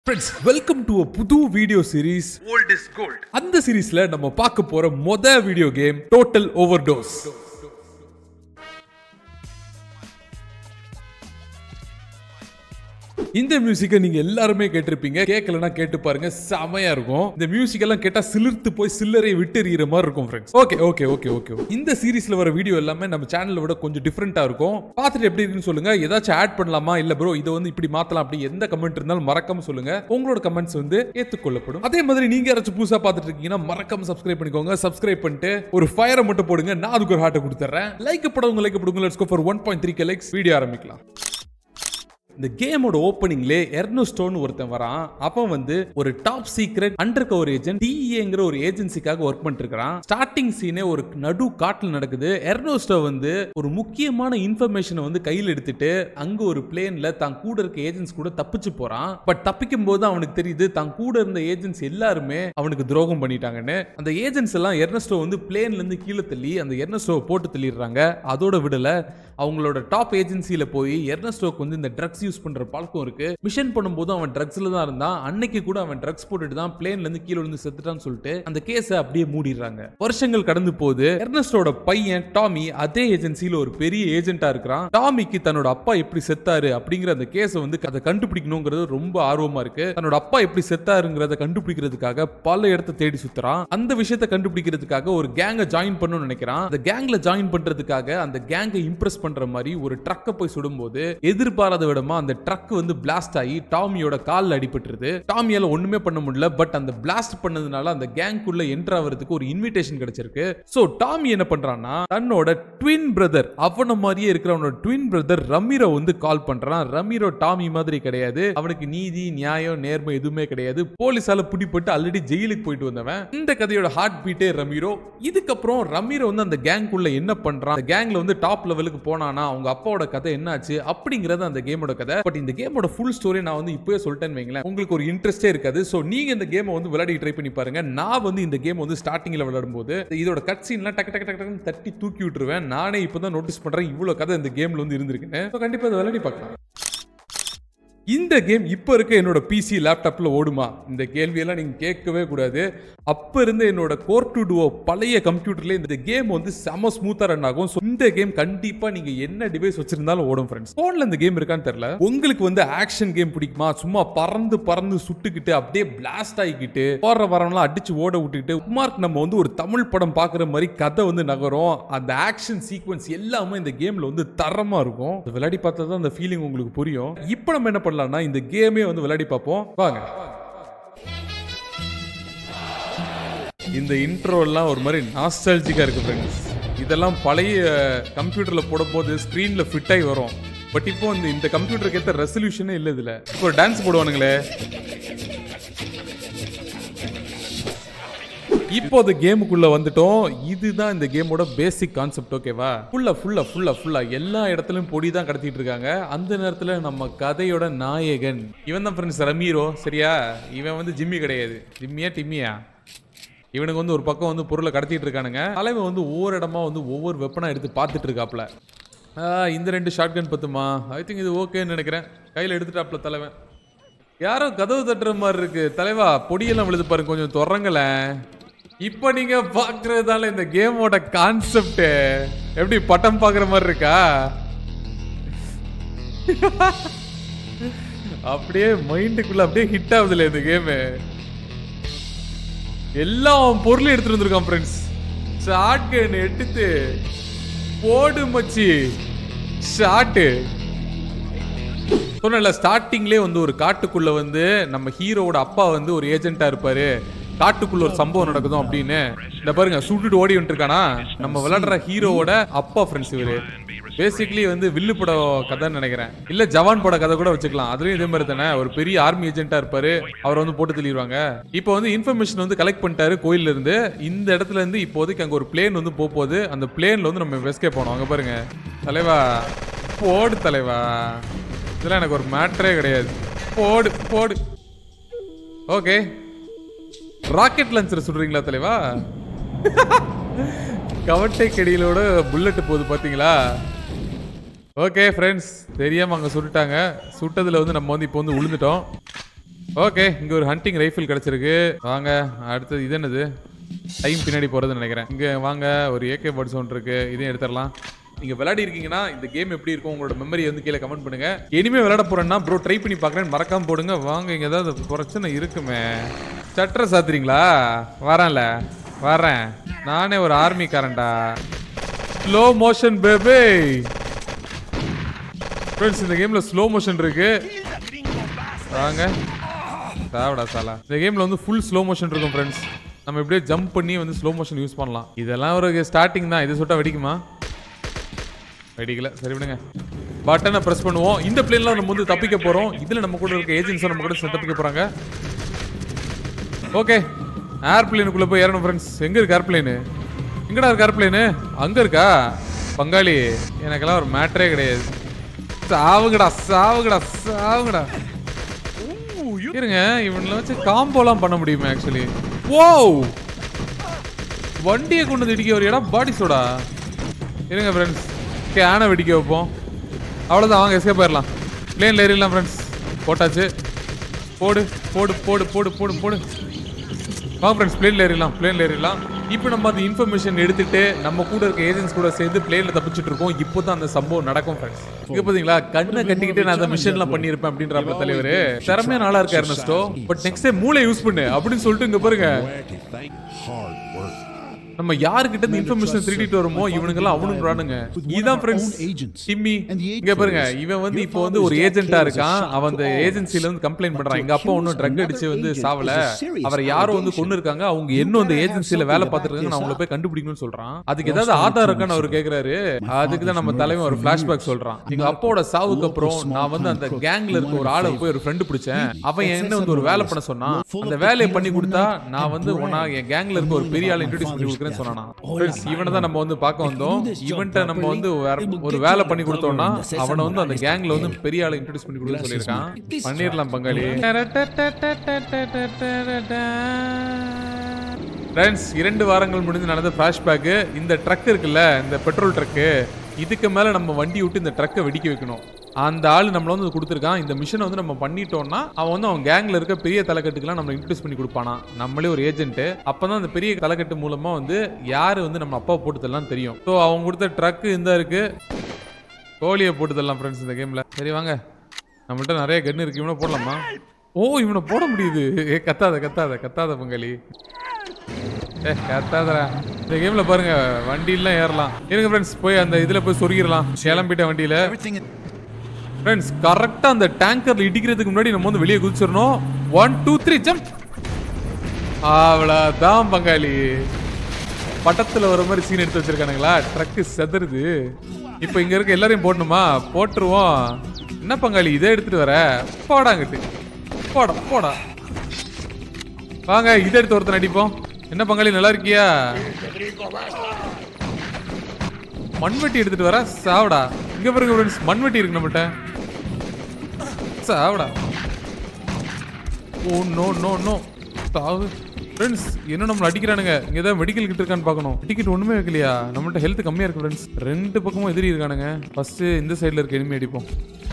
Friends welcome to a புது video series old is gold அந்த சீரிஸ்ல நம்ம பார்க்க போற மொத வீடியோ கேம் டோட்டல் ஓவர்டோஸ் இந்த மியூசிக்கை நீங்க எல்லாருமே கேட்டிருப்பீங்க கேட்கலனா கேட்டு பாருங்க செமையா இருக்கும் இந்த மியூசிக் எல்லாம் கேட்டா சிலிர்த்து போய் சில்லறை விட்டு எறிகிற மாதிரி இருக்கும் friends okay okay okay okay இந்த சீரிஸ்ல வர வீடியோ எல்லாமே நம்ம சேனலை விட கொஞ்சம் டிஃப்ரெண்டா இருக்கும் பார்த்துட்டு எப்படி இருக்குன்னு சொல்லுங்க ஏதாச்சும் ஆட் பண்ணலாமா இல்ல ப்ரோ இதை வந்து இப்படி மாத்தலாம் அப்படி எந்த கமெண்ட் இருந்தாலும் மறக்காம சொல்லுங்க உங்களோட கமெண்ட்ஸ் வந்து ஏத்துக்கொள்ளப்படும் அதே மாதிரி நீங்க யாராச்சும் புதுசா பார்த்துட்டு இருக்கீங்கன்னா மறக்காம சப்ஸ்கிரைப் பண்ணிக்கோங்க சப்ஸ்கிரைப் பண்ணிட்டு ஒரு ஃபயரை மட்டும் போடுங்க நான் அதுக்கு ஒரு ஹார்ட்டை கொடுத்துறேன் லைக் படவங்க லைக் போடுங்க let's go for one point three likes video ஆரம்பிக்கலாம் இந்த கேமோட ஓப்பனிங்லே எர்னோஸ்டோன் ஒருத்தன் வரான் அப்ப வந்து ஒரு top secret undercover agent டிஏங்கிற ஒரு ஏஜென்சிக்காக ஒர்க் பண்ணிட்டு இருக்கான் ஸ்டார்டிங் சீனே ஒரு நடு காட்டில் நடக்குது எர்னோஸ்டோ வந்து ஒரு முக்கியமான இன்ஃபர்மேஷனை வந்து கையில் எடுத்துட்டு அங்க ஒரு பிளேன்ல தான் கூட இருக்க ஏஜென்ட்ஸ் கூட தப்பிச்சு போறான் பட் தப்பிக்கும் போது அவனுக்கு தெரியுது தான் கூட இருந்த ஏஜென்ட்ஸ் எல்லாருமே அவனுக்கு துரோகம் பண்ணிட்டாங்கன்னு அந்த ஏஜென்ட்ஸ் எல்லாம் எர்னஸ்டோ வந்து பிளேன்ல இருந்து கீழே தள்ளி அந்த எர்னஸ்டோவை போட்டு தள்ளிடுறாங்க அதோட விடல அவங்களோட டாப் ஏஜென்சியில போய் எர்னஸ்டோக்கு வந்து இந்த ட்ரக்ஸ் யூஸ் பண்ற பழக்கம் இருக்கு மிஷன் பண்ணும்போது அவன் ட்ரக்ஸ்ல தான் இருந்தான் அன்னைக்கு கூட அவன் ட்ரக்ஸ் போட்டுட்டு தான் பிளேன்ல இருந்து கீழே விழுந்து செத்துட்டான்னு சொல்லிட்டு அந்த கேஸை அப்படியே மூடிடுறாங்க வருஷங்கள் கடந்து போகுது எர்னஸ்டோட பையன் டாமி அதே ஏஜென்சியில ஒரு பெரிய ஏஜென்ட்டா இருக்கிறான் டாமிக்கு தன்னோட அப்பா எப்படி செத்தாரு அப்படிங்கிற அந்த கேஸை வந்து அதை கண்டுபிடிக்கணுங்கிறது ரொம்ப ஆர்வமா இருக்கு தன்னோட அப்பா எப்படி செத்தாருங்கிறத கண்டுபிடிக்கிறதுக்காக பல இடத்த தேடி சுத்துறான் அந்த விஷயத்தை கண்டுபிடிக்கிறதுக்காக ஒரு கேங்கை ஜாயின் பண்ணணும்னு நினைக்கிறான் அந்த கேங்ல ஜாயின் பண்றதுக்காக அந்த கேங்கை இம்ப்ரெஸ் பண்ற மாதிரி ஒரு ட்ரக்கை போய் சுடும்போது எதிர்பாராத விடமா அந்த ட்ரக் வந்து பிளாஸ்ட் ஆகி டாமியோட கால்ல அடிபட்டுருது டாமியால ஒண்ணுமே பண்ண முடியல பட் அந்த பிளாஸ்ட் பண்ணதுனால அந்த கேங்குள்ள என்டர் ஆகிறதுக்கு ஒரு இன்விடேஷன் கிடைச்சிருக்கு சோ டாமி என்ன பண்றான்னா தன்னோட ட்வின் பிரதர் அவன மாதிரியே இருக்கிறவனோட ட்வின் பிரதர் ரமீரோ வந்து கால் பண்றான் ரமீரோ டாமி மாதிரி கிடையாது அவனுக்கு நீதி நியாயம் நேர்மை எதுவுமே கிடையாது போலீஸால பிடிப்பட்டு ஆல்ரெடி ஜெயிலுக்கு போயிட்டு வந்தவன் இந்த கதையோட ஹார்ட் பீட்டே ரமீரோ இதுக்கப்புறம் ரமீரோ வந்து அந்த கேங்குள்ள என்ன பண்றான் அந்த கேங்ல வந்து டாப் லெவலுக்கு போனானா அவங்க அப்பாவோட கதை என்னாச்சு அப்படிங்கறது அந்த கேமோட கதை பட் இந்த கேமோட ஃபுல் ஸ்டோரி நான் வந்து இப்பவே சொல்லிட்டேன்னு வைங்களேன் உங்களுக்கு ஒரு இன்ட்ரெஸ்டே இருக்காது சோ நீங்க இந்த கேமை வந்து விளையாடி ட்ரை பண்ணி பாருங்க நான் வந்து இந்த கேம் வந்து ஸ்டார்டிங்ல விளையாடும் போது இதோட கட் சீன்லாம் டக்கு டக்கு டக்கு டக்குன்னு தட்டி தூக்கி விட்டுருவேன் நானே இப்பதான் நோட்டீஸ் பண்றேன் இவ்வளவு கதை இந்த கேம்ல வந்து இருந்திருக்குன்னு So கண்டிப்பா இதை விளையாடி பார்க்கலாம் இந்த கேம் இப்போ இருக்க என்னோட பிசி லேப்டாப்ல ஓடுமா இந்த கேள்வியெல்லாம் நீங்க கேட்கவே கூடாது அப்ப இருந்த என்னோட கோர் டு டுவோ பழைய கம்ப்யூட்டர்ல இந்த கேம் வந்து செம ஸ்மூத்தா ரன் ஆகும் So, இந்த கேம் கண்டிப்பா நீங்க என்ன டிவைஸ் வச்சிருந்தாலும் ஓடும் ஃப்ரெண்ட்ஸ் போன்ல இந்த கேம் இருக்கான்னு தெரியல உங்களுக்கு வந்து ஆக்ஷன் கேம் பிடிக்குமா சும்மா பறந்து பறந்து சுட்டுக்கிட்டு அப்படியே பிளாஸ்ட் ஆகிக்கிட்டு போற வரவங்களாம் அடிச்சு ஓட விட்டுக்கிட்டு உமார்க் நம்ம வந்து ஒரு தமிழ் படம் பாக்குற மாதிரி கதை வந்து நகரும் அந்த ஆக்ஷன் சீக்வன்ஸ் எல்லாமே இந்த கேம்ல வந்து தரமா இருக்கும் இது விளையாடி பார்த்தா தான் அந்த ஃபீலிங் உங்களுக்கு புரியும் இப்போ நம்ம என்ன பண்ணலாம்னா இந்த கேமே வந்து விளையாடி பார்ப்போம் வாங்க இந்த இன்ட்ரோ எல்லாம் ஒரு மாதிரி நாஸ்டாலஜிக்கா இருக்கு ஃப்ரெண்ட்ஸ் இதெல்லாம் பழைய கம்ப்யூட்டர்ல போடும்போது ஸ்க்ரீன்ல ஃபிட் ஆகி வரும் பட் இப்போ இந்த இந்த கம்ப்யூட்டருக்கு ஏற்ற ரெசல்யூஷனே இல்லை இதுல இப்போ ஒரு டான்ஸ் போடுவானுங்களே இப்போ அந்த கேமுக்குள்ள வந்துட்டோம் இதுதான் இந்த கேமோட பேசிக் கான்செப்ட் ஓகேவா ஃபுல்லா ஃபுல்லா ஃபுல்லா ஃபுல்லா எல்லா இடத்துலயும் பொடி தான் கடத்திட்டு இருக்காங்க அந்த நேரத்துல நம்ம கதையோட நாயகன் இவன் தான் ஃப்ரெண்ட்ஸ் ரமீரோ சரியா இவன் வந்து ஜிம்மி கிடையாது ஜிம்மியா டிம்மியா இவனுக்கு வந்து ஒரு பக்கம் வந்து பொருளை கடத்திட்டு இருக்கானுங்க தலைவன் வந்து ஒவ்வொரு இடமா வந்து ஒவ்வொரு வெப்பனா எடுத்து பார்த்துட்டு இருக்காப்ல ஆ, இந்த ரெண்டு ஷார்ட் கன் பத்துமா ஐ திங்க் இது ஓகேன்னு நினைக்கிறேன் கையில் எடுத்துட்டாப்ல தலைவன் யாரோ கதவு தட்டுற மாதிரி இருக்கு தலைவா பொடியெல்லாம் விழுது பாருங்க கொஞ்சம் தொடரங்களேன் இப்போ நீங்க பாக்குறதால இந்த கேமோட கான்செப்ட் எப்படி பட்டம் பாக்குற மாதிரி இருக்கா அப்படியே மைண்டுக்குள்ள அப்படியே ஹிட் ஆகுதுல இந்த கேமு எல்லா பொருளும் எடுத்துட்டு வந்திருக்கான் ஃப்ரெண்ட்ஸ் ஷார்ட் கன் எடுத்து போடு மச்சி ஷாட்டு சொன்னல ஸ்டார்டிங்லேயே வந்து ஒரு காட்டுக்குள்ள வந்து நம்ம ஹீரோவோட அப்பா வந்து ஒரு ஏஜென்ட்டா இருப்பாரு காட்டுக்குள்ள ஒரு சம்பவம் நடக்குதும் அப்படின்னு இந்த பாருங்க சுட்டுட்டு ஓடி வந்துருக்கானா நம்ம விளையாடுற ஹீரோவோட அப்பா ஃப்ரெண்ட்ஸ் இவரு பேசிக்கலி வந்து வில்லு படம் கதைன்னு நினைக்கிறேன் இல்ல ஜவான் பட கதை கூட வச்சுக்கலாம் அதுலயும் இதே மாதிரி தானே ஒரு பெரிய ஆர்மி ஏஜென்ட்டா இருப்பாரு அவரை வந்து போட்டு தள்ளிடுவாங்க இப்போ வந்து இன்ஃபர்மேஷன் வந்து கலெக்ட் பண்ணிட்டாரு கோயில்ல இருந்து இந்த இடத்துல இருந்து இப்போதைக்கு அங்க ஒரு பிளேன் வந்து போக போகுது அந்த பிளேன்ல வந்து நம்ம வெஸ்கே போனோம் அங்க பாருங்க தலைவா போடு தலைவா இதெல்லாம் எனக்கு ஒரு மேட்டரே கிடையாது போடு போடு ஓகே ராக்கெட் லான்ச்சர் சுடுறீங்களா தலைவா கவட்டை கடியிலோட புல்லட் போகுது பாத்தீங்களா ஓகே ஃப்ரெண்ட்ஸ் தெரியாம அங்க சுட்டுட்டாங்க சுட்டதுல வந்து நம்ம வந்து இப்போ வந்து விழுந்துட்டோம் ஓகே இங்க ஒரு ஹண்டிங் ரைஃபிள் கிடைச்சிருக்கு வாங்க அடுத்தது இது என்னது டைம் பின்னாடி போறதுன்னு நினைக்கிறேன் இங்க வாங்க ஒரு ஏகே பட்ஸ் ஒன்று இருக்கு இதையும் எடுத்துடலாம் நீங்க விளையாடி இருக்கீங்கன்னா இந்த கேம் எப்படி இருக்கும் உங்களோட மெமரி வந்து கீழே கமெண்ட் பண்ணுங்க இனிமே விளையாட போறேன்னா ப்ரோ ட்ரை பண்ணி பார்க்கறேன் மறக்காம போடுங்க வாங்க இங்க ஏதாவது பிரச்சனை இருக்குமே சட்டரை சாத்துறீங்களா வரேன்ல வரேன் நானே ஒரு ஆர்மிக்காரன்டா ஸ்லோ மோஷன் பேபி ஃப்ரெண்ட்ஸ் இந்த கேம்ல ஸ்லோ மோஷன் இருக்கு வாங்க சாவடா சாலா இந்த கேம்ல வந்து ஃபுல் ஸ்லோ மோஷன் இருக்கும் ஃப்ரெண்ட்ஸ் நம்ம இப்படியே ஜம்ப் பண்ணி வந்து ஸ்லோ மோஷன் யூஸ் பண்ணலாம் இதெல்லாம் ஒரு ஸ்டார்டிங் தான் இது சுட்டா வெடிக்குமா வெடிக்கல சரி விடுங்க பட்டனை ப்ரெஸ் பண்ணுவோம் இந்த பிளேன்ல நம்ம வந்து தப்பிக்க போறோம் இதுல நம்ம கூட இருக்க ஏஜென்ட்ஸ் நம்ம கூட சேர்ந்து தப்பிக்க போறாங்க ஓகே ஏர்பிளேனுக்குள்ள போய் ஏறணும் ஃப்ரெண்ட்ஸ் எங்க இருக்கு ஏர்பிளேனு எங்கடா இருக்கு ஏர்பிளேனு அங்க இருக்கா பங்காளி எனக்கெல்லாம் ஒரு மேட்டரே கிடையாது சாவுங்கடா சாவுங்கடா சாவுங்கடா இருங்க இவன்ல வச்சு காம்போலாம் பண்ண முடியுமா ஆக்சுவலி ஓ வண்டியை கொண்டு வந்து இடிக்க ஒரு இடம் பாடி சோடா இருங்க ஃப்ரெண்ட்ஸ் ஓகே ஆனை வெடிக்க வைப்போம் அவ்வளோதான் வாங்க எஸ்கே போயிடலாம் பிளேனில் ஏறிடலாம் ஃப்ரெண்ட்ஸ் போட்டாச்சு போடு போடு போடு போடு போடு போடு வாங்க ஃப்ரெண்ட்ஸ் பிளேனில் ஏறிடலாம் பிளேனில் ஏறிடலாம் இப்போ நம்ம அந்த இன்ஃபர்மேஷன் எடுத்துட்டு நம்ம கூட இருக்க ஏஜென்ட்ஸ் கூட சேர்ந்து பிளேனில் தப்பிச்சுட்டு இருக்கோம் இப்போ தான் அந்த சம்பவம் நடக்கும் ஃப்ரெண்ட்ஸ் இங்க பாத்தீங்களா கண்ணை கட்டிக்கிட்டு நான் அந்த மிஷன்லாம் பண்ணியிருப்பேன் அப்படின்ற தலைவர் திறமையா நாளா இருக்காரு எர்னஸ்டோ பட் நெக்ஸ்ட் டைம் மூளை யூஸ் பண்ணு அப்படின்னு சொல்லிட்டு இங்க பாருங்க Where to thank hard work. நம்ம யாருக்கிட்ட இந்த இன்ஃபர்மேஷன் திருடிட்டு வருமோ இவனுங்கெல்லாம் அவனுங்கிறானுங்க இதான் ஃப்ரெண்ட்ஸ் டிம்மி இங்க பாருங்க இவன் வந்து இப்போ வந்து ஒரு ஏஜென்ட்டா இருக்கான் அவன் அந்த ஏஜென்சில வந்து கம்ப்ளைண்ட் பண்றான் எங்க அப்பா ஒன்னும் ட்ரக் அடிச்சு வந்து சாவல அவரை யாரோ வந்து கொண்டு இருக்காங்க அவங்க இன்னும் அந்த ஏஜென்சில வேலை பார்த்துருக்காங்க நான் அவங்கள போய் கண்டுபிடிக்கணும்னு சொல்றான் அதுக்கு ஏதாவது ஆதாரம் இருக்கான்னு அவர் கேக்குறாரு அதுக்கு தான் நம்ம தலைவன் ஒரு பிளாஷ்பேக் சொல்றான் எங்க அப்பாவோட சாவுக்கு அப்புறம் நான் வந்து அந்த கேங்ல இருக்க ஒரு ஆளை போய் ஒரு ஃப்ரெண்டு பிடிச்சேன் அவன் என்ன வந்து ஒரு வேலை பண்ண சொன்னான் அந்த வேலையை பண்ணி கொடுத்தா நான் வந்து உன்னா என் கேங்ல இருக்க ஒரு பெரிய ஆளை இன்ட்ரோடியூஸ் பண்ணி கொடுக்குறேன்னு சொன்னானா ஃப்ரெண்ட்ஸ் இவனை தான் நம்ம வந்து பார்க்க வந்தோம் இவன்ட்ட நம்ம வந்து வேற ஒரு வேலை பண்ணி கொடுத்தோம்னா அவனை வந்து அந்த கேங்ல வந்து பெரிய ஆளை இன்ட்ரோடியூஸ் பண்ணி கொடுக்க சொல்லியிருக்கான் பண்ணிடலாம் பங்காளி ஃப்ரெண்ட்ஸ் இரண்டு வாரங்கள் முடிஞ்சு நடந்த ஃபிளாஷ்பேக்கு இந்த ட்ரக் இருக்குல்ல இந்த பெட்ரோல் ட்ரக்கு இதுக்கு மேல நம்ம வண்டி விட்டு இந்த ட்ரக்கை வெடிக்க வைக்கணும் அந்த ஆள் நம்மள வந்து கொடுத்துருக்கான் இந்த மிஷனை வந்து நம்ம பண்ணிட்டோம்னா அவன் வந்து அவன் கேங்ல இருக்க பெரிய தலைக்கட்டுக்கெல்லாம் நம்ம இன்ட்ரடியூஸ் பண்ணி கொடுப்பானா நம்மளே ஒரு ஏஜென்ட் அப்பதான் அந்த பெரிய தலைக்கட்டு மூலமா வந்து யாரு வந்து நம்ம அப்பா போட்டுதெல்லாம் தெரியும் ஸோ அவங்க கொடுத்த ட்ரக் இந்த இருக்கு கோழியை போட்டுதெல்லாம் ஃப்ரெண்ட்ஸ் இந்த கேம்ல சரி வாங்க நம்மள்ட்ட நிறைய கன் இருக்கு இவனை போடலாமா ஓ இவனை போட முடியுது ஏ கத்தாத கத்தாத கத்தாத பங்காளி ஏ கத்தாதடா இந்த கேம்ல பாருங்க வண்டியெல்லாம் ஏறலாம் இருங்க ஃப்ரெண்ட்ஸ் போய் அந்த இதுல போய் சொருகிடலாம் கிளம்பிட்ட வண்டியில ஃப்ரெண்ட்ஸ் கரெக்டா அந்த டேங்கர்ல இடிக்கிறதுக்கு முன்னாடி நம்ம வந்து வெளியே குதிச்சிடணும் ஒன் டூ த்ரீ ஜம்ப் அவ்வளவுதான் பங்காளி பட்டத்துல வர மாதிரி சீன் எடுத்து வச்சிருக்கானுங்களா ட்ரக்கு செதறுது இப்போ இங்க இருக்க எல்லாரையும் போடணுமா போட்டுருவோம் என்ன பங்காளி இதை எடுத்துட்டு வர போடாங்கிட்டு போடா போடா வாங்க இதை எடுத்து ஒருத்தன் அடிப்போம் என்ன பங்காளி நல்லா இருக்கியா மண்வெட்டி எடுத்துட்டு வர சாவடா இங்க பாருங்க ஃப்ரெண்ட்ஸ் மண்வெட்டி இருக்கு நம்மகிட்ட சாவடா ஓ நோ நோ நோ சாவு ஃப்ரெண்ட்ஸ் என்ன நம்மள அடிக்கிறானுங்க இங்க ஏதாவது மெடிக்கல் கிட்ட இருக்கான்னு பார்க்கணும் டிக்கெட் ஒண்ணுமே வைக்கலையா நம்மள்ட்ட ஹெல்த் கம்மியா இருக்கு ஃப்ரெண்ட்ஸ் ரெண்டு பக்கமும் எதிரி இருக்கானுங்க ஃபர்ஸ்ட் இந்த சைடுல இருக்க எனிமி அடிப்போம்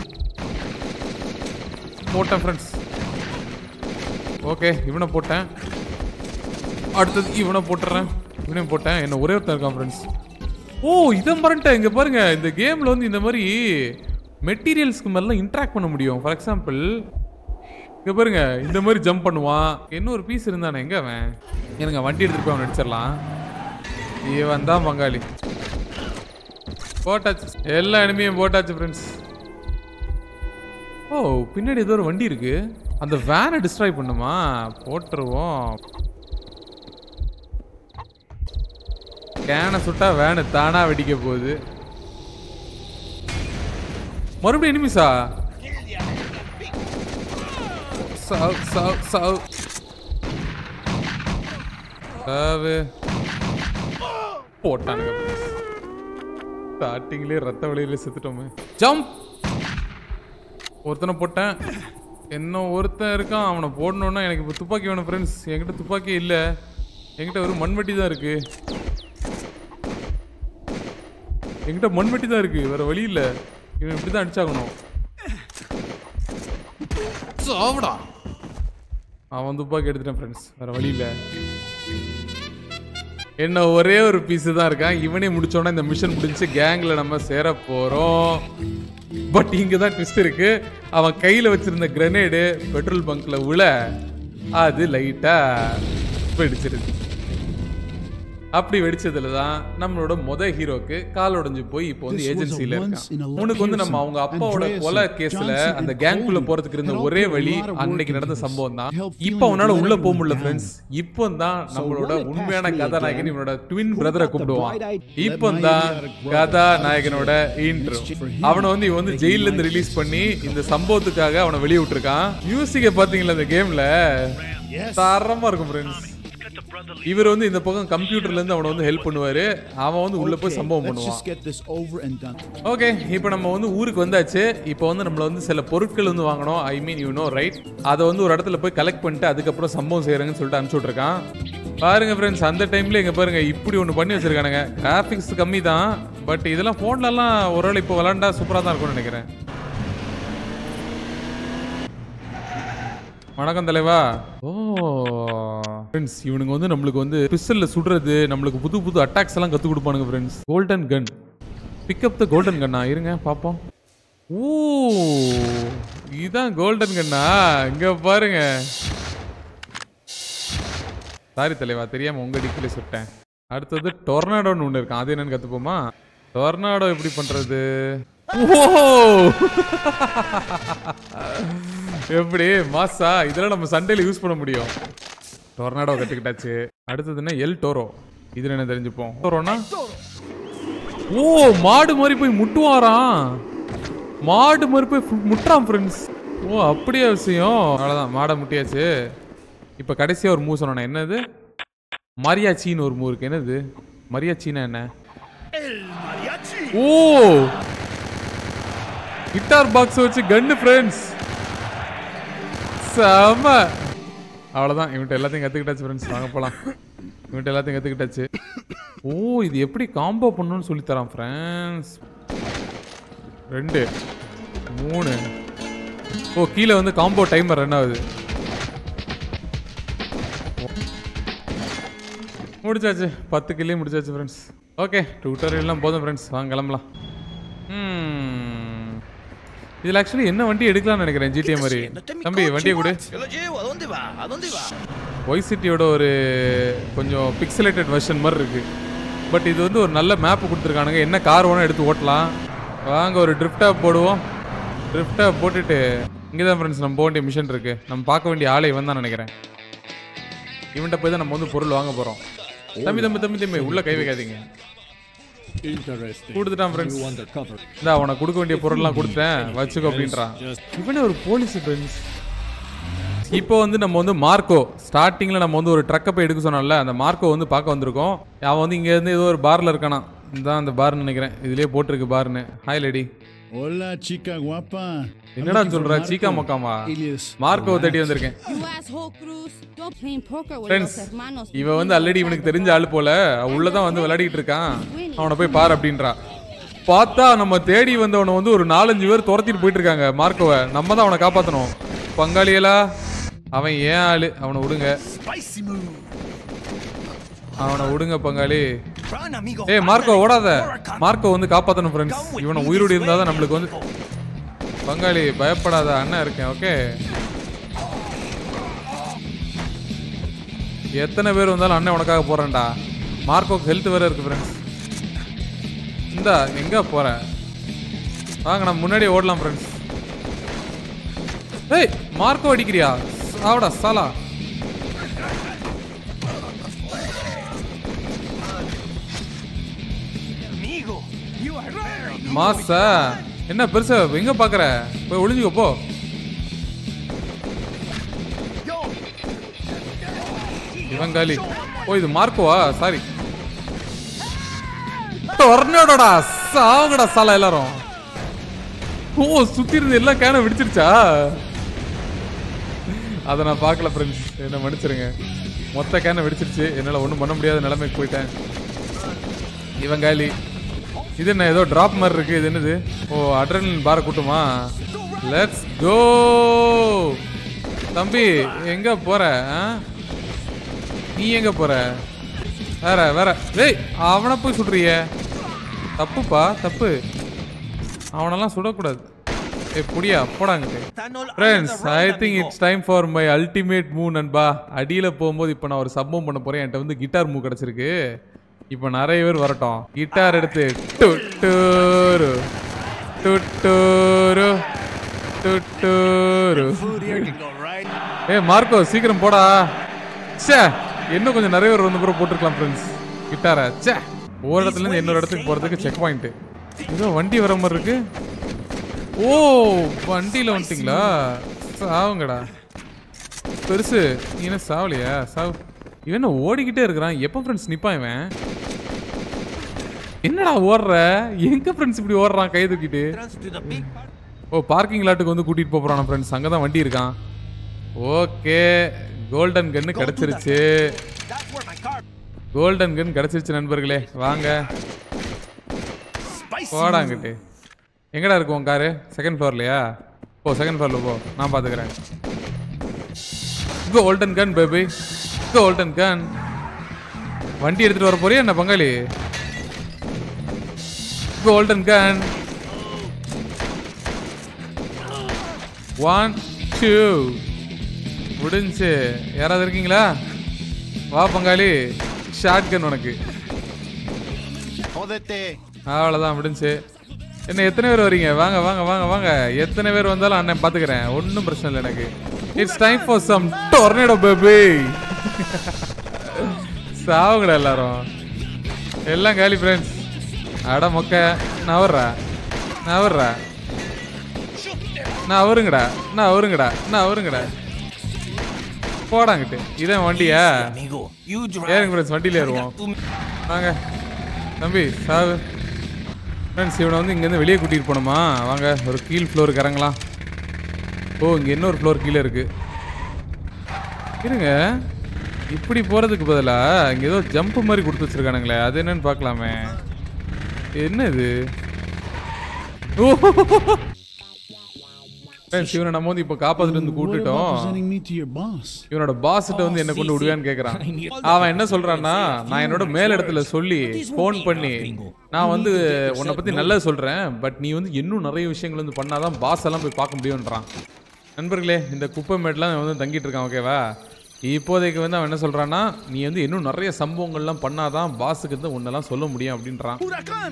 போட்டேன் ஃப்ரெண்ட்ஸ் ஓகே இவனை போட்டேன் அடுத்தது இவனை போட்டுறேன் இவனையும் போட்டேன் என்ன ஒரே ஒருத்தன் இருக்கான் ஃப்ரெண்ட்ஸ் ஓ இதை மறந்துட்டேன் இங்க பாருங்க இந்த கேம்ல வந்து இந்த மாதிரி மெட்டீரியல்ஸ்க்கு மேல இன்ட்ராக்ட் பண்ண முடியும் ஃபார் எக்ஸாம்பிள் இங்க பாருங்க இந்த மாதிரி ஜம்ப் பண்ணுவான் இன்னொரு பீஸ் இருந்தானே எங்க அவன் எனக்கு வண்டி எடுத்துட்டு போய் அவன் அடிச்சிடலாம் இவன் தான் பங்காளி போட்டாச்சு எல்லா எனிமையும் போட்டாச்சு ஃப்ரெண்ட்ஸ் ஓ பின்னாடி ஏதோ ஒரு வண்டி இருக்கு அந்த வேனை டிஸ்ட்ராய் பண்ணுமா போட்டுருவோம் கேனை சுட்டா வேனு தானா வெடிக்க போகுது மறுபடியும் எனிமிஸா சாவ் சாவ் சாவ் சாவு போட்டானுங்க ஸ்டார்டிங்லேயே ரத்த வழியில செத்துட்டோமே ஜம்ப் ஒருத்தனை போட்டேன் இன்னும் ஒருத்தன் இருக்கான் அவனை போடணுன்னா எனக்கு இப்போ துப்பாக்கி வேணும் ஃப்ரெண்ட்ஸ் என்கிட்ட துப்பாக்கி இல்லை என்கிட்ட ஒரு மண்வெட்டி தான் இருக்கு என்கிட்ட மண்வெட்டி தான் இருக்கு வேற வழி இல்லை இவன் இப்படி தான் அடிச்சாகணும் சாவடா அவன் துப்பாக்கி எடுத்துட்டேன் ஃப்ரெண்ட்ஸ் வேற வழி இல்ல என்ன ஒரே ஒரு பீஸ் தான் இருக்கான் இவனே முடிச்சோன்னா இந்த மிஷன் முடிஞ்சு கேங்ல நம்ம சேர போறோம் பட் இங்க தான் ட்விஸ்ட் இருக்கு அவன் கையில வச்சிருந்த கிரனேடு பெட்ரோல் பங்க்ல உள்ள அது லைட்டா வெடிச்சிருது அப்படி வெடிச்சதுல தான் நம்மளோட முத ஹீரோக்கு கால் உடைஞ்சு போய் இப்போ வந்து This was a ஏஜென்சில once in a இருக்கான் life உனக்கு வந்து நம்ம Pearson, அவங்க அப்பாவோட Andreasen, கொலை கேஸ்ல Johnson, அந்த and கேங்குள்ள Coleman போறதுக்கு இருந்த had all ஒரே put a வழி lot of work அன்னைக்கு நடந்த into this சம்பவம் தான் to help இப்போ feeling அவனால let உள்ள him போக முடியல down. ஃப்ரெண்ட்ஸ் இப்போ தான் நம்மளோட when it உண்மையான passed me கதாநாயகன் again, இவனோட ட்வின் who பிரதரை got the கூப்பிடுவான் bright idea? இப்போ Let my தான் idiotic brother கதாநாயகனோட இன்ட்ரோ for him, அவனை வந்து இவன் வந்து making ஜெயில இருந்து life ரிலீஸ் பண்ணி இந்த சம்பவத்துக்காக அவனை வெளியே விட்டுருக்கான் மியூசிக்கை பாத்தீங்களா இந்த கேம்ல தரமா இருக்கும் ஃப்ரெண்ட்ஸ் இவர் வந்து இந்த பக்கம் கம்ப்யூட்டர்ல இருந்து அவனை வந்து ஹெல்ப் பண்ணுவாரு அவன் வந்து உள்ள போய் Okay, சம்பவம் let's பண்ணுவான் just get this over and done. Okay இப்போ நம்ம வந்து ஊருக்கு வந்தாச்சு இப்போ வந்து நம்மள வந்து சில பொருட்கள் வந்து வாங்கணும் I mean you know right அதை வந்து ஒரு இடத்துல போய் கலெக்ட் பண்ணிட்டு அதுக்கப்புறம் சம்பவம் செய்யறாங்கன்னு சொல்லிட்டு அனுப்பிச்சு விட்ருக்கான் பாருங்க ஃப்ரெண்ட்ஸ் அந்த டைம்ல இங்க பாருங்க இப்படி ஒன்று பண்ணி வச்சிருக்கானுங்க கிராஃபிக்ஸ் கம்மி தான் பட் இதெல்லாம் ஃபோன்லலாம் ஒரு இப்போ விளாண்டா சூப்பராக தான் இருக்கும்னு நினைக்கிறேன் வணக்கம் தலைவா ஓ ஃப்ரெண்ட்ஸ் இவனுங்க வந்து நம்மளுக்கு வந்து பிஸ்டல்ல சுடுறது நம்மளுக்கு புது புது அட்டாக்ஸ் எல்லாம் கத்து கொடுப்பானுங்க friends golden gun pickup the golden கண்ணா இருங்க பாப்போம் ஓ இதான் கோல்டன் கண்ணா இங்க பாருங்க சாரி தலைவா தெரியாம உங்க டிக்கில சுட்டேன் அடுத்தது டொர்னாடோன்னு ஒன்று இருக்கான் அது என்னன்னு கத்துப்போமா டொர்னாடோ எப்படி பண்றது ஓ எப்படி மாசா இதெல்லாம் நம்ம சண்டையில யூஸ் பண்ண முடியும் டொர்னாடோ கத்துக்கிட்டாச்சு அடுத்தது என்ன எல் டோரோ இது என்ன தெரிஞ்சுப்போம் டோரோனா ஓ மாடு மாதிரி போய் முட்டுவாராம் மாடு மாதிரி போய் ஃபு- முட்டுறான் ஃப்ரெண்ட்ஸ் ஓ அப்படியே விஷயம் அவ்வளோதான் மாடை முட்டியாச்சு இப்போ கடைசியாக ஒரு மூவ் சொன்னேன் என்னது மரியாச்சின்னு ஒரு மூவ் இருக்கு என்னது மரியாச்சின்னா என்ன ஓ கிட்டார் பாக்ஸ் வச்சு கன்னு ஃப்ரெண்ட்ஸ் செம அவ்வளோதான் இவன்ட்ட எல்லாத்தையும் கற்றுக்கிட்டாச்சு ஃப்ரெண்ட்ஸ் வாங்க போகலாம் இவன்ட்ட எல்லாத்தையும் கற்றுக்கிட்டாச்சு ஓ இது எப்படி காம்போ பண்ணணும்னு சொல்லி தரான் ஃப்ரெண்ட்ஸ் ரெண்டு மூணு ஓ கீழே வந்து காம்போ டைமர் ரன் ஆகுது முடிச்சாச்சு பத்து கிள்ளி முடிச்சாச்சு ஃப்ரெண்ட்ஸ் ஓகே டுட்டோரியல்லாம் போதும் ஃப்ரெண்ட்ஸ் வாங்க கிளம்பலாம் ம். இதில் ஆக்சுவலி என்ன வண்டி எடுக்கலாம்னு நினைக்கிறேன் ஜிடிஏ மாதிரி தம்பி வண்டியை கொடு Yo lo llevo, ¿a dónde va? ¿A dónde va? ஒய் சிட்டியோட ஒரு கொஞ்சம் பிக்சலேட்டட் வெர்ஷன் மாதிரி இருக்கு பட் இது வந்து ஒரு நல்ல மேப் கொடுத்துருக்கானுங்க என்ன கார் வேணால் எடுத்து ஓட்டலாம் வாங்க ஒரு ட்ரிஃப்டாக போடுவோம் ட்ரிஃப்டாக போட்டுட்டு இங்கே தான் ஃப்ரெண்ட்ஸ் நம்ம போக வேண்டிய மிஷன் இருக்கு நம்ம பார்க்க வேண்டிய ஆளை இவன் தான் நினைக்கிறேன் இவன்கிட்ட போய் தான் நம்ம வந்து பொருள் வாங்க போகிறோம் தம்பி தம்பி தம்பி தம்பி உள்ள கை வைக்காதீங்க Interesting. கொடுத்துட்டான் ஃப்ரெண்ட்ஸ் You undercover. இந்த அவனை கொடுக்க வேண்டிய பொருள்லாம் கொடுத்தேன் வச்சுக்கோ அப்படின்றான் இவனே ஒரு போலீஸ் ஃப்ரெண்ட்ஸ் இப்போ வந்து நம்ம வந்து மார்க்கோ ஸ்டார்டிங்கில் நம்ம வந்து ஒரு ட்ரக்கை போய் எடுக்க சொன்னோம்ல அந்த மார்க்கோ வந்து பார்க்க வந்திருக்கோம் அவன் வந்து இங்கேருந்து ஏதோ ஒரு பாரில் இருக்கானா இதுதான் அந்த பார்னு நினைக்கிறேன் இதுலேயே போட்டிருக்கு பார்னு hi lady Hola, chica guapa. I'm என்னடா looking for சொல்ற Marco, சீக்கா மொக்காமா alias மார்க்கோ Relax. தேடி வந்திருக்கேன் You asshole, Cruz. Don't play poker with friends los hermanos. இவன் வந்து ஆல்ரெடி இவனுக்கு தெரிஞ்ச ஆள் போல உள்ளதான் வந்து விளையாடிட்டு இருக்கான் அவனை போய் பாரு அப்படின்றா பார்த்தா நம்ம தேடி வந்தவனை வந்து ஒரு நாலஞ்சு பேர் துரத்திட்டு போயிட்டு இருக்காங்க மார்க்கோவை நம்ம தான் அவனை காப்பாத்தணும் பங்காளியலா அவன் ஏன் ஆளு அவனை விடுங்க Spicy move. அவனை விடுங்க பங்காளி Run, amigo. ஏய் மார்க்கோ Ándale. ஓடாத Hurricane. மார்க்கோ வந்து காப்பாத்தணும் ஃப்ரெண்ட்ஸ் Come with இவனை me உயிரோடு this இருந்தாதான் way, நம்மளுக்கு வந்து amigo. பங்காளி பயப்படாத அண்ணன் இருக்கேன் ஓகே எத்தனை பேர் வந்தாலும் அண்ணன் உனக்காக போறேன்டா மார்க்கோக்கு ஹெல்த் வேற இருக்கு ஃப்ரெண்ட்ஸ் இந்தா எங்க போற வாங்க நம்ம முன்னாடியே ஓடலாம் ஃப்ரெண்ட்ஸ் ஏய் மார்க்கோ அடிக்கிறியா சாவடா சாலா Amigo, you are very good. மாசா என்ன பெருசா எங்க பாக்குற போய் ஒளிஞ்சுக்கோ போ Yo, இவன் காலி ஓ இது மார்க்கோவா சாரி டொர்னேடோடா சாவுங்கடா சாலா எல்லாரும் ஓ சுத்தி இருந்து எல்லாம் கேன வெடிச்சிருச்சா அதை நான் பார்க்கல ஃப்ரெண்ட்ஸ் என்ன மன்னிச்சிருங்க மொத்த கேனை வெடிச்சிருச்சு என்னால் ஒன்றும் பண்ண முடியாத நிலைமைக்கு போயிட்டேன் இவன் காலி இது என்ன ஏதோ டிராப் மாதிரி இருக்கு இது என்னது ஓ அட்ரலின் பார கூட்டுமா லெட்ஸ் கோ தம்பி எங்க போற ஆ? நீ எங்க போற வேற வேற டேய் அவனை போய் சுடுறிய தப்புப்பா தப்பு அவனெல்லாம் சுடக்கூடாது ஏ புடியா போடாங்கிட்டு friends I think it's time for my ultimate move நண்பா அடியில் போகும்போது இப்போ நான் ஒரு சம்பவம் பண்ண போறேன் என்கிட்ட வந்து கிட்டார் மூவ் கிடச்சிருக்கு இப்போ நிறைய பேர் வரட்டும் கிட்டார் எடுத்து டுட்டூரு டுட்டூரு டுட்டூரு ஏ மார்க்கோ சீக்கிரம் போடா ச்சே இன்னும் கொஞ்சம் நிறைய பேர் வந்து கூட போட்டுருக்கலாம் ஃப்ரெண்ட்ஸ் கிட்டார ச்சே ஒரு இடத்துல இருந்து இன்னொரு இடத்துக்கு போறதுக்கு செக் பாயிண்ட் ஏதோ வண்டி வர மாதிரி இருக்கு ஓ வண்டியில வந்துட்டீங்களா சாவுங்கடா பெருசு நீ என்ன சாவலையா சாவு இவன் என்ன ஓடிக்கிட்டே இருக்கிறான் எப்போ ஃப்ரெண்ட்ஸ் நிப்பான் இவன் என்னடா ஓடுற எங்க ஃப்ரெண்ட்ஸ் இப்படி ஓடுறான் கை தூக்கிட்டு to the big park. Oh parking லாட்டுக்கு வந்து கூட்டிட்டு போறான் ஃப்ரெண்ட்ஸ் அங்கே தான் வண்டி இருக்கான் ஓகே கோல்டன் கன்னு கிடைச்சிருச்சு That's where my car. Golden gun கிடைச்சிருச்சு நண்பர்களே வாங்க Spicy. போடாங்கிட்டு எங்கடா இருக்கு உன் காரு செகண்ட் ஃப்ளோர்லையா போ செகண்ட் ஃப்ளோரில் போ நான் பார்த்துக்கிறேன் golden gun baby golden gun வண்டி எடுத்துட்டு வர போறியா என்ன பங்காளி கோல்டன் கன் ஒன் டூ முடிஞ்சு யாராவது இருக்கீங்களா வா பங்காளி ஷார்ட் கன் உனக்கு அவ்வளோதான் முடிஞ்சு என்ன எத்தனை பேர் வரீங்க வாங்க வாங்க வாங்க வாங்க எத்தனை பேர் வந்தாலும் அண்ணன் பார்த்துக்கிறேன் ஒன்றும் பிரச்சனை இல்லை எனக்கு it's time for some tornado baby சாவுங்கடா எல்லாரும் எல்லாம் காலி ஃப்ரெண்ட்ஸ் அட மொக்க நான் வர்றா நான் வர்றா நான் அவருங்கடா நான் அவருங்கடா நான் அவருங்கடா போடாங்கிட்டு இதான் வண்டியா Amigo, you drive. ஏறுங்க ஃப்ரெண்ட்ஸ் வண்டியில ஏறுவோம் வாங்க தம்பி சாவு ஃப்ரெண்ட்ஸ் இவனை வந்து இங்கேருந்து வெளியே கூட்டிகிட்டு போகணுமா வாங்க ஒரு கீழ் ஃப்ளோருக்கு இறங்கலாம் ஓ இங்கே இன்னொரு ஃப்ளோர் கீழே இருக்கு இருங்க இப்படி போகிறதுக்கு பதிலாக இங்கே ஏதோ ஜம்ப் மாதிரி கொடுத்து வச்சிருக்கானுங்களே அது என்னன்னு பார்க்கலாமே என்ன இது ஓ ஃப்ரெண்ட்ஸ் இவனை நம்ம வந்து இப்போ காப்பாற்றிட்டு வந்து What about கூட்டுட்டோம் presenting me to your boss? இவனோட பாஸ்கிட்ட வந்து என்ன கொண்டு விடுவேன்னு கேக்குறான் அவன் என்ன சொல்றான்னா நான் என்னோட மேல் இடத்துல சொல்லி ஃபோன் பண்ணி நான் வந்து உன்னை பத்தி நல்லா சொல்றேன் பட் நீ வந்து இன்னும் நிறைய விஷயங்கள் வந்து பண்ணாதான் பாஸ் எல்லாம் போய் பார்க்க முடியும்ன்றான் நண்பர்களே இந்த குப்பை மேட்லாம் அவன் வந்து தங்கிட்டு இருக்கான் ஓகேவா இப்போதைக்கு வந்து அவன் என்ன சொல்றான்னா நீ வந்து இன்னும் நிறைய சம்பவங்கள்லாம் பண்ணாதான் பாஸுக்கு வந்து உன்னெல்லாம் சொல்ல முடியும் அப்படின்றான்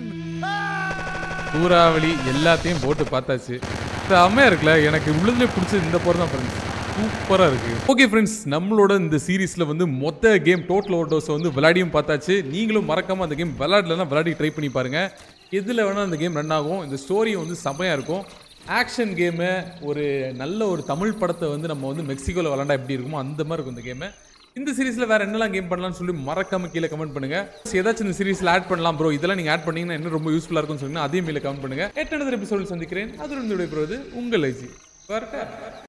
சூறாவளி எல்லாத்தையும் போட்டு பார்த்தாச்சு செம்மையா இருக்குல்ல எனக்கு உள்ளதுலேயே பிடிச்சது இந்த போர் தான் ஃப்ரெண்ட்ஸ் சூப்பராக இருக்கு ஓகே ஃப்ரெண்ட்ஸ் நம்மளோட இந்த சீரீஸில் வந்து மொத்த கேம் டோட்டல் ஓவர்டோஸை வந்து விளையாடியும் பார்த்தாச்சு நீங்களும் மறக்காம அந்த கேம் விளையாடலாம் விளையாடி ட்ரை பண்ணி பாருங்க எதில் வேணால் அந்த கேம் ரன் ஆகும் இந்த ஸ்டோரி வந்து செம்மையாக இருக்கும் ஆக்ஷன் கேமு ஒரு நல்ல ஒரு தமிழ் படத்தை வந்து நம்ம வந்து மெக்சிகோவில் விளாண்டா எப்படி இருக்குமோ அந்த மாதிரி இருக்கும் இந்த கேமு இந்த சீரிஸ்ல வேற என்னெல்லாம் கேம் பண்ணலாம்னு சொல்லி மறக்காம கீழே கமெண்ட் பண்ணுங்க ஏதாச்சும் இந்த சீரிஸ்ல ஆட் பண்ணலாம் ப்ரோ இதெல்லாம் நீங்க ஆட் பண்ணீங்கன்னா இன்னும் ரொம்ப யூஸ்ஃபுல்லா இருக்கும்னு சொன்னா அதையும் கீழே கமெண்ட் பண்ணுங்க எட்டு எபிசோடு சந்திக்கிறேன் அது விடைபெறுவது உங்கள் ஐஜி வரட்டா